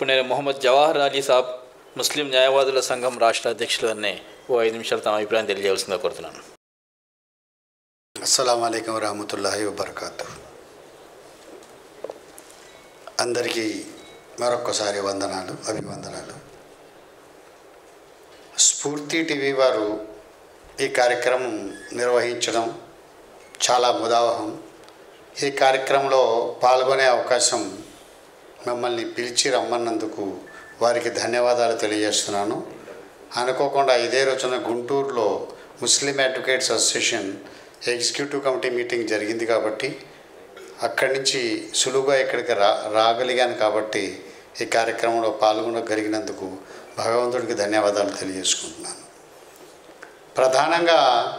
నేను మొహమ్మద్ జవాహర్ అలీ సాబ్ ముస్లిం న్యాయవాదుల సంఘం రాష్ట్ర అధ్యక్షులు అనే ఓ ఐదు నిమిషాలు తమ అభిప్రాయం తెలియజేయాల్సిందిగా కోరుతున్నాను అస్సలం అయికం వరహమతుల్లాహి వబర్కాతు అందరికీ మరొక్కసారి వందనాలు అభివందనాలు స్ఫూర్తి టీవీ వారు ఈ కార్యక్రమం నిర్వహించడం చాలా ముదావహం ఈ కార్యక్రమంలో పాల్గొనే అవకాశం మిమ్మల్ని పిలిచి రమ్మన్నందుకు వారికి ధన్యవాదాలు తెలియజేస్తున్నాను అనుకోకుండా ఇదే రోజున గుంటూరులో ముస్లిం advocates association executive committee meeting జరిగింది కాబట్టి అక్కడి నుంచి సులువుగా ఇక్కడికి రా రాగలిగాను కాబట్టి ఈ కార్యక్రమంలో పాల్గొనగలిగినందుకు భగవంతుడికి ధన్యవాదాలు తెలియజేసుకుంటున్నాను ప్రధానంగా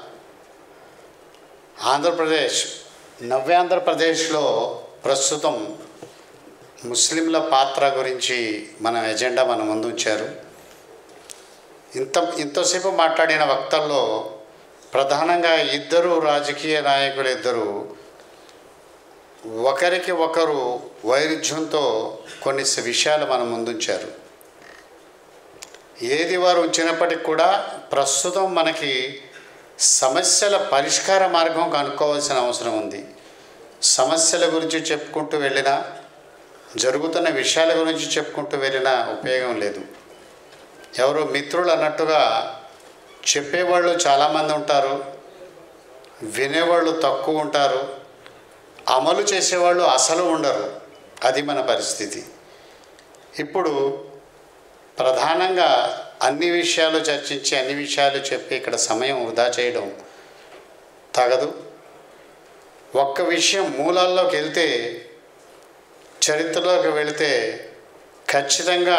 ఆంధ్రప్రదేశ్ నవ్యాంధ్రప్రదేశ్లో ప్రస్తుతం ముస్లింల పాత్ర గురించి మన ఎజెండా మన ముందు ఉంచారు ఇంత ఇంతసేపు మాట్లాడిన వక్తల్లో ప్రధానంగా ఇద్దరు రాజకీయ నాయకులు ఇద్దరు ఒకరికి ఒకరు వైరుధ్యంతో కొన్ని విషయాలు మన ముందుంచారు ఏది వారు ఉంచినప్పటికి కూడా ప్రస్తుతం మనకి సమస్యల పరిష్కార మార్గం కనుక్కోవాల్సిన అవసరం ఉంది సమస్యల గురించి చెప్పుకుంటూ వెళ్ళినా జరుగుతున్న విషయాల గురించి చెప్పుకుంటూ వెళ్ళినా ఉపయోగం లేదు ఎవరు మిత్రులు అన్నట్టుగా చెప్పేవాళ్ళు చాలామంది ఉంటారు వినేవాళ్ళు తక్కువ ఉంటారు అమలు చేసేవాళ్ళు అసలు ఉండరు అది మన పరిస్థితి ఇప్పుడు ప్రధానంగా అన్ని విషయాలు చర్చించి అన్ని విషయాలు చెప్పి ఇక్కడ సమయం వృధా చేయడం తగదు ఒక్క విషయం మూలాల్లోకి వెళ్తే చరిత్రలోకి వెళితే ఖచ్చితంగా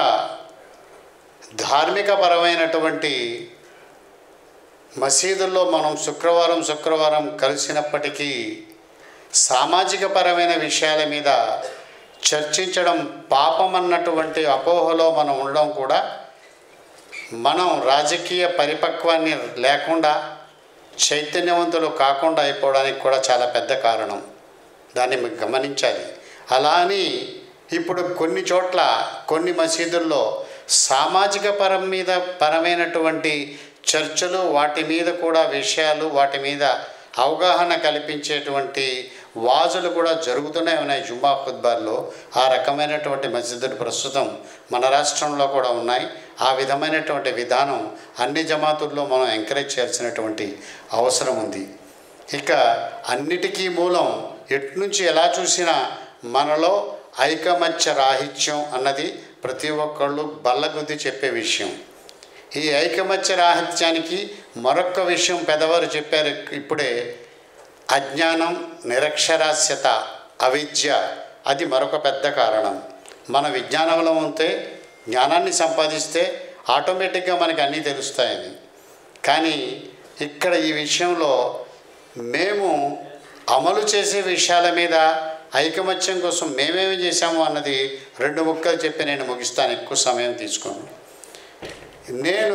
ధార్మికపరమైనటువంటి మసీదుల్లో మనం శుక్రవారం శుక్రవారం కలిసినప్పటికీ సామాజిక పరమైన విషయాల మీద చర్చించడం పాపం అన్నటువంటి అపోహలో మనం ఉండడం కూడా మనం రాజకీయ పరిపక్వాన్ని లేకుండా చైతన్యవంతులు కాకుండా అయిపోవడానికి కూడా చాలా పెద్ద కారణం దాన్ని మీరు గమనించాలి అలా అని ఇప్పుడు కొన్ని చోట్ల కొన్ని మసీదుల్లో సామాజిక పరం మీద పరమైనటువంటి చర్చలు వాటి మీద కూడా విషయాలు వాటి మీద అవగాహన కల్పించేటువంటి వాజులు కూడా జరుగుతూనే ఉన్నాయి జుమ్మా ఖుద్బాల్లో ఆ రకమైనటువంటి మసీదులు ప్రస్తుతం మన రాష్ట్రంలో కూడా ఉన్నాయి ఆ విధమైనటువంటి విధానం అన్ని జమాతుల్లో మనం ఎంకరేజ్ చేయాల్సినటువంటి అవసరం ఉంది ఇక అన్నిటికీ మూలం ఎట్నుంచి ఎలా చూసినా మనలో ఐకమత్య రాహిత్యం అన్నది ప్రతి ఒక్కళ్ళు బల్లగుద్ది చెప్పే విషయం ఈ ఐకమత్య రాహిత్యానికి మరొక విషయం పెద్దవారు చెప్పారు ఇప్పుడే అజ్ఞానం నిరక్షరాస్యత అవిద్య అది మరొక పెద్ద కారణం మన విజ్ఞానంలో ఉంటే జ్ఞానాన్ని సంపాదిస్తే ఆటోమేటిక్గా మనకి అన్నీ తెలుస్తాయని కానీ ఇక్కడ ఈ విషయంలో మేము అమలు చేసే విషయాల మీద ఐకమత్యం కోసం మేమేమి చేశాము అన్నది రెండు ముక్కలు చెప్పి నేను ముగిస్తాను ఎక్కువ సమయం తీసుకోను నేను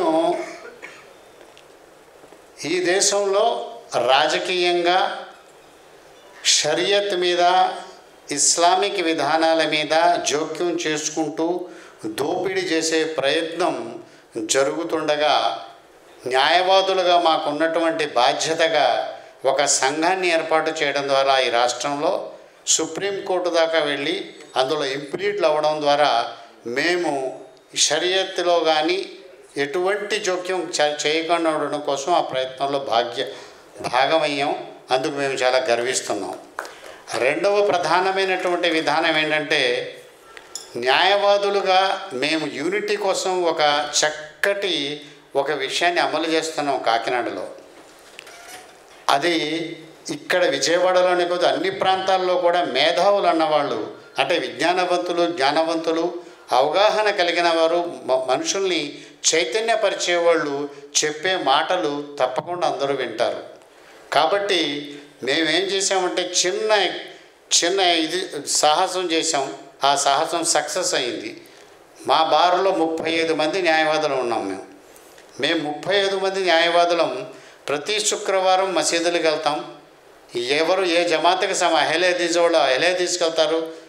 ఈ దేశంలో రాజకీయంగా షరియత్ మీద ఇస్లామిక్ విధానాల మీద జోక్యం చేసుకుంటూ దోపిడీ చేసే ప్రయత్నం జరుగుతుండగా న్యాయవాదులుగా మాకున్నటువంటి బాధ్యతగా ఒక సంఘాన్ని ఏర్పాటు చేయడం ద్వారా ఈ రాష్ట్రంలో సుప్రీంకోర్టు దాకా వెళ్ళి అందులో ఇంప్లీట్లు అవ్వడం ద్వారా మేము షరియత్తులో కానీ ఎటువంటి జోక్యం చ- చేయకుండా ఉండడం కోసం ఆ ప్రయత్నంలో భాగ్య భాగమయ్యాం అందుకు మేము చాలా గర్విస్తున్నాం రెండవ ప్రధానమైనటువంటి విధానం ఏంటంటే న్యాయవాదులుగా మేము యూనిటీ కోసం ఒక చక్కటి ఒక విషయాన్ని అమలు చేస్తున్నాం కాకినాడలో అది ఇక్కడ విజయవాడలోనే కాదు అన్ని ప్రాంతాల్లో కూడా మేధావులు అన్నవాళ్ళు అంటే విజ్ఞానవంతులు జ్ఞానవంతులు అవగాహన కలిగిన వారు మ- మనుషుల్ని చైతన్యపరిచేవాళ్ళు చెప్పే మాటలు తప్పకుండా అందరూ వింటారు కాబట్టి మేమేం చేసామంటే చిన్న చిన్న ఇది సాహసం చేసాం ఆ సాహసం సక్సెస్ అయింది మా బారులో ముప్పై ఐదు మంది న్యాయవాదులు ఉన్నాం మేము మేము ముప్పై ఐదు మంది న్యాయవాదులం ప్రతి శుక్రవారం మసీదులకు వెళ్తాం ఎవరు ఏ జమాత్కి సమ అహ్లే తీసేవాళ్ళు అహ్లే తీసుకెళ్తారు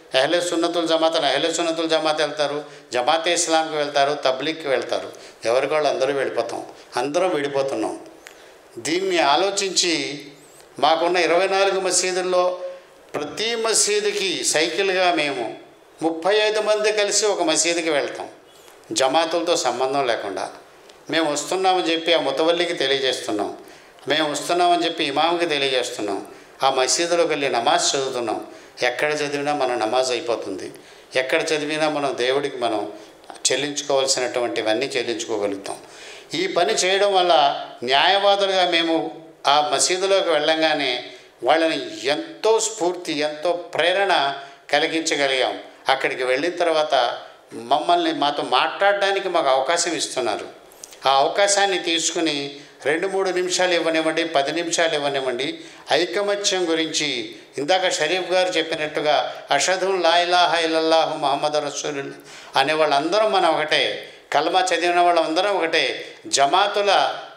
అహ్లే సున్నతుల్ జమాత్ అని అహ్లే సున్నతుల్ జమాత్ వెళ్తారు జమాత్ ఇస్లాంకి వెళ్తారు తబ్లిక్కి వెళ్తారు ఎవరికి వాళ్ళు అందరూ వెళ్ళిపోతాం అందరం విడిపోతున్నాం దీన్ని ఆలోచించి మాకున్న ఇరవై నాలుగు మసీదుల్లో ప్రతి మసీదుకి సైకిల్గా మేము ముప్పై ఐదు మంది కలిసి ఒక మసీదుకి వెళ్తాం జమాతులతో సంబంధం లేకుండా మేము వస్తున్నామని చెప్పి ఆ ముతవల్లికి తెలియజేస్తున్నాం మేము వస్తున్నామని చెప్పి ఇమాంకి తెలియజేస్తున్నాం ఆ మసీదులోకి వెళ్ళి నమాజ్ చదువుతున్నాం ఎక్కడ చదివినా మన నమాజ్ అయిపోతుంది ఎక్కడ చదివినా మనం దేవుడికి మనం చెల్లించుకోవాల్సినటువంటివన్నీ చెల్లించుకోగలుగుతాం ఈ పని చేయడం వల్ల న్యాయవాదులుగా మేము ఆ మసీదులోకి వెళ్ళంగానే వాళ్ళని ఎంతో స్ఫూర్తి ఎంతో ప్రేరణ కలిగించగలిగాం అక్కడికి వెళ్ళిన తర్వాత మమ్మల్ని మాతో మాట్లాడడానికి మాకు అవకాశం ఇస్తున్నారు ఆ అవకాశాన్ని తీసుకుని రెండు మూడు నిమిషాలు ఇవ్వనివ్వండి పది నిమిషాలు ఇవ్వనివ్వండి ఐకమత్యం గురించి ఇందాక షరీఫ్ గారు చెప్పినట్టుగా అషదున్ లా ఇలాహ ఇల్లల్లాహు మహమ్మద్ రసూలు అనే వాళ్ళందరం మనం ఒకటే కల్మా చదివిన వాళ్ళందరం ఒకటే జమాతుల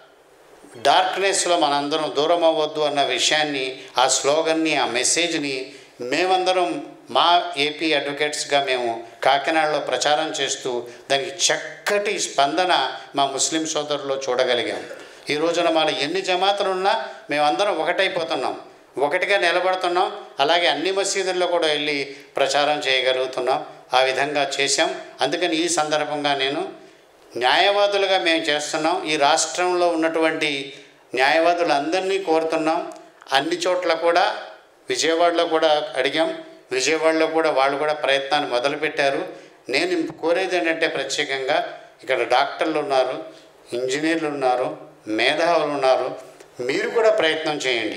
డార్క్నెస్లో మనందరం దూరం అవ్వద్దు అన్న విషయాన్ని ఆ స్లోగన్ని ఆ మెసేజ్ని మేమందరం మా ఏపీ అడ్వకేట్స్గా మేము కాకినాడలో ప్రచారం చేస్తూ దానికి చక్కటి స్పందన మా ముస్లిం సోదరులు చూడగలిగాం ఈ రోజున మన ఎన్ని జమాతులు ఉన్నా మేమందరం ఒకటైపోతున్నాం ఒకటిగా నిలబడుతున్నాం అలాగే అన్ని మసీదుల్లో కూడా వెళ్ళి ప్రచారం చేయగలుగుతున్నాం ఆ విధంగా చేశాం అందుకని ఈ సందర్భంగా నేను న్యాయవాదులుగా మేము చేస్తున్నాం ఈ రాష్ట్రంలో ఉన్నటువంటి న్యాయవాదులందరినీ కోరుతున్నాం అన్ని చోట్ల కూడా విజయవాడలో కూడా అడిగాం విజయవాడలో కూడా వాళ్ళు కూడా ప్రయత్నాన్ని మొదలుపెట్టారు నేను కోరేది ఏంటంటే ప్రత్యేకంగా ఇక్కడ డాక్టర్లు ఉన్నారు ఇంజనీర్లు ఉన్నారు మేధావులు ఉన్నారు మీరు కూడా ప్రయత్నం చేయండి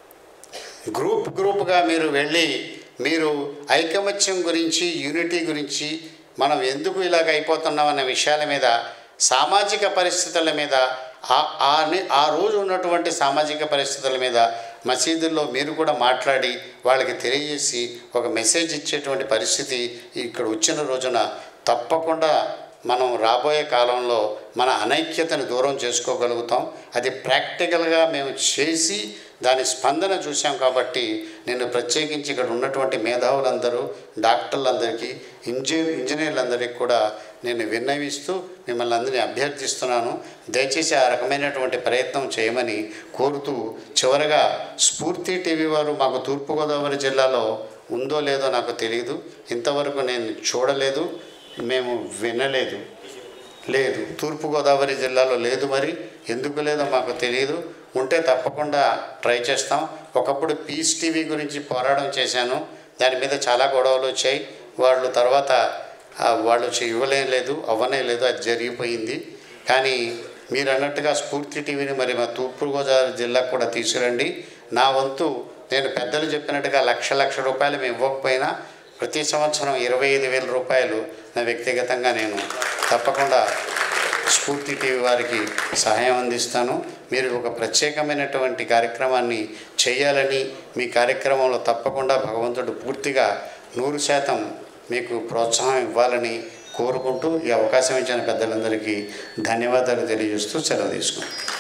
గ్రూప్ గ్రూప్గా మీరు వెళ్ళి మీరు ఐకమత్యం గురించి యూనిటీ గురించి మనం ఎందుకు ఇలాగ అయిపోతున్నాం అనే విషయాల మీద సామాజిక పరిస్థితుల మీద ఆ- ఆ ని- ఆ రోజు ఉన్నటువంటి సామాజిక పరిస్థితుల మీద మసీదుల్లో మీరు కూడా మాట్లాడి వాళ్ళకి తెలియజేసి ఒక మెసేజ్ ఇచ్చేటువంటి పరిస్థితి ఇక్కడ వచ్చిన రోజున తప్పకుండా మనం రాబోయే కాలంలో మన అనైక్యతను దూరం చేసుకోగలుగుతాం అది ప్రాక్టికల్గా మేము చేసి దాని స్పందన చూసాం కాబట్టి నేను ప్రత్యేకించి ఇక్కడ ఉన్నటువంటి మేధావులందరూ డాక్టర్లందరికీ ఇంజనీర్ ఇంజనీర్లందరికీ కూడా నేను విన్నవిస్తూ మిమ్మల్ని అందరినీ అభ్యర్థిస్తున్నాను దయచేసి ఆ రకమైనటువంటి ప్రయత్నం చేయమని కోరుతూ చివరగా స్ఫూర్తి టీవీ వారు మాకు తూర్పుగోదావరి జిల్లాలో ఉందో లేదో నాకు తెలియదు ఇంతవరకు నేను చూడలేదు మేము వినలేదు లేదు తూర్పుగోదావరి జిల్లాలో లేదు మరి ఎందుకు లేదో మాకు తెలియదు ఉంటే తప్పకుండా ట్రై చేస్తాం ఒకప్పుడు పీస్ టీవీ గురించి పోరాటం చేశాను దాని మీద చాలా గొడవలు వచ్చాయి వాళ్ళు తర్వాత ఆ, వాళ్ళు చే- ఇవ్వలేం లేదు అవ్వనే లేదు అది జరిగిపోయింది కానీ మీరు అన్నట్టుగా స్ఫూర్తి టీవీని మరి మా తూర్పుగోదావరి జిల్లాకు కూడా తీసుకురండి నా వంతు నేను పెద్దలు చెప్పినట్టుగా లక్ష లక్ష రూపాయలు మేము ఇవ్వకపోయినా ప్రతి సంవత్సరం ఇరవై ఐదు వేల రూపాయలు నా వ్యక్తిగతంగా నేను తప్పకుండా స్ఫూర్తి టీవీ వారికి సహాయం అందిస్తాను మీరు ఒక ప్రత్యేకమైనటువంటి కార్యక్రమాన్ని చేయాలని మీ కార్యక్రమంలో తప్పకుండా భగవంతుడు పూర్తిగా నూరు శాతం మీకు ప్రోత్సాహం ఇవ్వాలని కోరుకుంటూ ఈ అవకాశం ఇచ్చిన పెద్దలందరికీ ధన్యవాదాలు తెలియజేస్తూ సెలవు తీసుకుంటాను